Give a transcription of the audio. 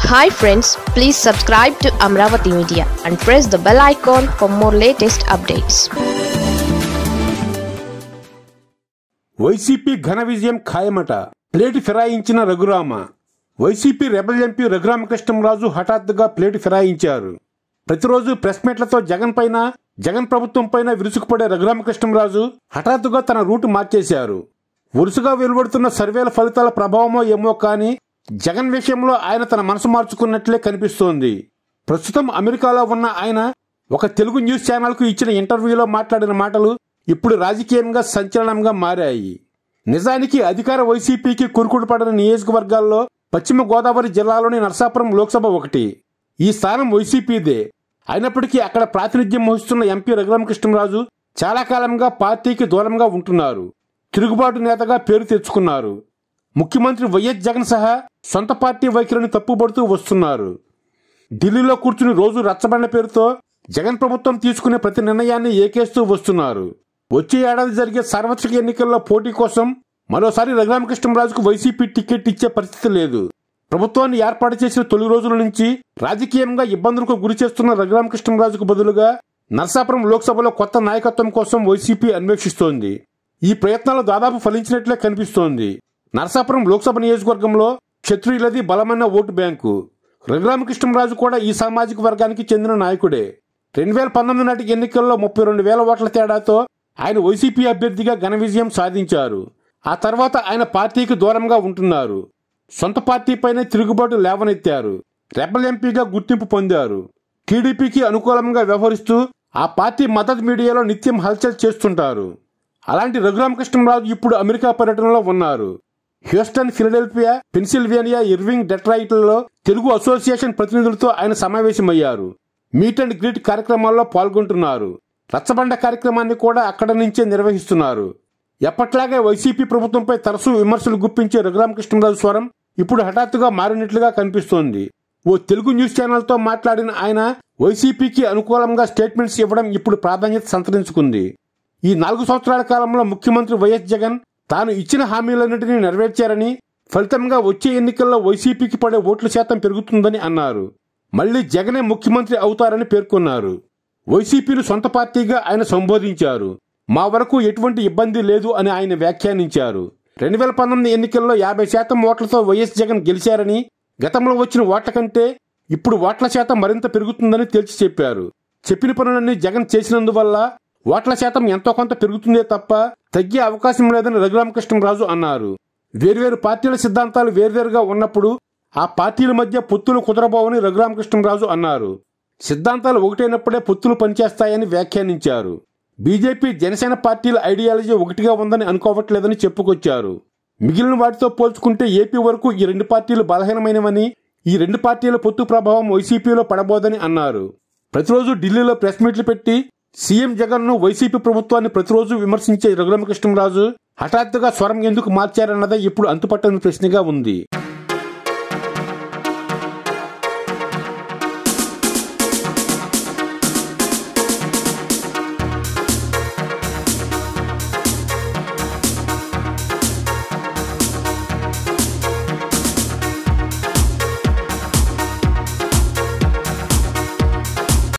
hi friends please subscribe to Amaravati media and press the bell icon for more latest updates YCP ఘన విజయం ఖాయమట plate ఫిరాయించిన Raghurama YCP rebel MP Raghuramakrishnamraju హఠాత్తుగా plate ఫిరాయించారు ప్రతిరోజు press మీట్లతో Jagan పైన జగన్ ప్రభుత్వం పైన విరుచుకుపడే రఘురామకృష్ణంరాజు హఠాత్తుగా తన రూటు మార్చేశారు వరుసగా వెలువడుతున్న సర్వేల ఫలితాల ప్రభావమో ఏమో కానీ జగన్ విషయంలో ఆయన తన మనసు మార్చుకున్నట్లే కనిపిస్తోంది ప్రస్తుతం అమెరికాలో ఉన్న ఆయన ఒక తెలుగు న్యూస్ ఛానల్కు ఇచ్చిన ఇంటర్వ్యూలో మాట్లాడిన మాటలు ఇప్పుడు రాజకీయంగా సంచలనంగా మారాయి నిజానికి అధికార వైసీపీకి కురుకుడు పడిన నియోజకవర్గాల్లో పశ్చిమ గోదావరి జిల్లాలోని నరసాపురం లోక్సభ ఒకటి ఈ స్థానం వైసీపీదే అయినప్పటికీ అక్కడ ప్రాతినిధ్యం వహిస్తున్న ఎంపీ రఘురామకృష్ణరాజు చాలా కాలంగా పార్టీకి దూరంగా ఉంటున్నారు తిరుగుబాటు నేతగా పేరు తెచ్చుకున్నారు ముఖ్యమంత్రి వైఎస్ జగన్ సహా సొంత పార్టీ వైఖరిని తప్పుపడుతూ వస్తున్నారు ఢిల్లీలో కూర్చుని రోజు రచ్చబండ పేరుతో జగన్ ప్రభుత్వం తీసుకునే ప్రతి నిర్ణయాన్ని ఏకేస్తూ వస్తున్నారు వచ్చే ఏడాది జరిగే సార్వత్రిక ఎన్నికల్లో పోటీ కోసం మరోసారి రఘురామకృష్ణరాజుకు వైసీపీ టికెట్ ఇచ్చే పరిస్థితి లేదు ప్రభుత్వాన్ని ఏర్పాటు చేసిన తొలి రోజుల నుంచి రాజకీయంగా ఇబ్బందులకు గురి చేస్తున్న రఘురామకృష్ణరాజుకు బదులుగా నరసాపురం లోక్సభలో కొత్త నాయకత్వం కోసం వైసీపీ అన్వేషిస్తోంది ఈ ప్రయత్నాలు దాదాపు ఫలించినట్లే కనిపిస్తోంది నరసాపురం లోక్సభ నియోజకవర్గంలో క్షత్రియులది బలమైన ఓటు బ్యాంకు రఘురామకృష్ణరాజు కూడా ఈ సామాజిక వర్గానికి చెందిన నాయకుడే రెండు వేల పంతొమ్మిది నాటి ఎన్నికల్లో ముప్పై రెండు వేల ఓట్ల తేడాతో ఆయన వైసీపీ అభ్యర్థిగా ఘన విజయం సాధించారు ఆ తర్వాత ఆయన పార్టీకి దూరంగా ఉంటున్నారు సొంత పార్టీపైనే తిరుగుబాటు లేవనెత్తారు రెబల్ ఎంపీగా గుర్తింపు పొందారు టీడీపీకి అనుకూలంగా వ్యవహరిస్తూ ఆ పార్టీ మద్దతు మీడియాలో నిత్యం హల్చల్ చేస్తుంటారు అలాంటి రఘురామకృష్ణరాజు ఇప్పుడు అమెరికా పర్యటనలో ఉన్నారు హ్యూస్టన్ ఫిలడెల్ఫియా పెన్సిల్వేనియా ఇర్వింగ్ డెట్రాయిట్లలో తెలుగు అసోసియేషన్ ప్రతినిధులతో ఆయన సమావేశమయ్యారు మీట్ అండ్ గ్రీట్ కార్యక్రమాల్లో పాల్గొంటున్నారు రచ్చబండ కార్యక్రమాన్ని కూడా అక్కడ నుంచే నిర్వహిస్తున్నారు ఎప్పట్లాగే వైసీపీ ప్రభుత్వంపై తరచూ విమర్శలు గుప్పించే రఘురామకృష్ణరాజు స్వరం ఇప్పుడు హఠాత్తుగా మారినట్లుగా కనిపిస్తోంది ఓ తెలుగు న్యూస్ ఛానల్తో మాట్లాడిన ఆయన వైసీపీకి అనుకూలంగా స్టేట్మెంట్స్ ఇవ్వడం ఇప్పుడు ప్రాధాన్యత సంతరించుకుంది ఈ నాలుగు సంవత్సరాల కాలంలో ముఖ్యమంత్రి వైఎస్ జగన్ తాను ఇచ్చిన హామీలన్నింటినీ నెరవేర్చారని ఫలితంగా వచ్చే ఎన్నికల్లో వైసీపీకి పడే ఓట్ల శాతం పెరుగుతుందని అన్నారు మళ్లీ జగనే ముఖ్యమంత్రి అవుతారని పేర్కొన్నారు వైసీపీని సొంత పార్టీగా ఆయన సంబోధించారు మా వరకు ఎటువంటి ఇబ్బంది లేదు అని ఆయన వ్యాఖ్యానించారు రెండు వేల పంతొమ్మిది ఎన్నికల్లో యాభై శాతం ఓట్లతో వైఎస్ జగన్ గెలిచారని గతంలో వచ్చిన ఓట్ల కంటే ఇప్పుడు ఓట్ల శాతం మరింత పెరుగుతుందని తేల్చి చెప్పారు చెప్పిన పనులన్నీ జగన్ చేసినందువల్ల ఓట్ల శాతం ఎంతో కొంత పెరుగుతుందే తప్ప తగ్గే అవకాశం లేదని రఘురామకృష్ణరాజు అన్నారు వేర్వేరు పార్టీల సిద్ధాంతాలు వేర్వేరుగా ఉన్నప్పుడు ఆ పార్టీల మధ్య పొత్తులు కుదరబోవని రఘురామకృష్ణరాజు అన్నారు సిద్ధాంతాలు ఒకటైనప్పుడే పొత్తులు పనిచేస్తాయని వ్యాఖ్యానించారు బీజేపీ జనసేన పార్టీల ఐడియాలజీ ఒకటిగా ఉందని అనుకోవట్లేదని చెప్పుకొచ్చారు మిగిలిన వాటితో పోల్చుకుంటే ఏపీ వరకు ఈ రెండు పార్టీలు బలహీనమైనవని ఈ రెండు పార్టీల పొత్తు ప్రభావం వైసీపీలో పడబోదని అన్నారు ప్రతిరోజు ఢిల్లీలో ప్రెస్ మీట్లు పెట్టి సీఎం జగన్ ను వైసీపీ ప్రభుత్వాన్ని ప్రతిరోజు విమర్శించే రఘురామకృష్ణరాజు హఠాత్తుగా స్వరం ఎందుకు మార్చారన్నదే ఇప్పుడు అంతుపట్టని ప్రశ్నగా ఉంది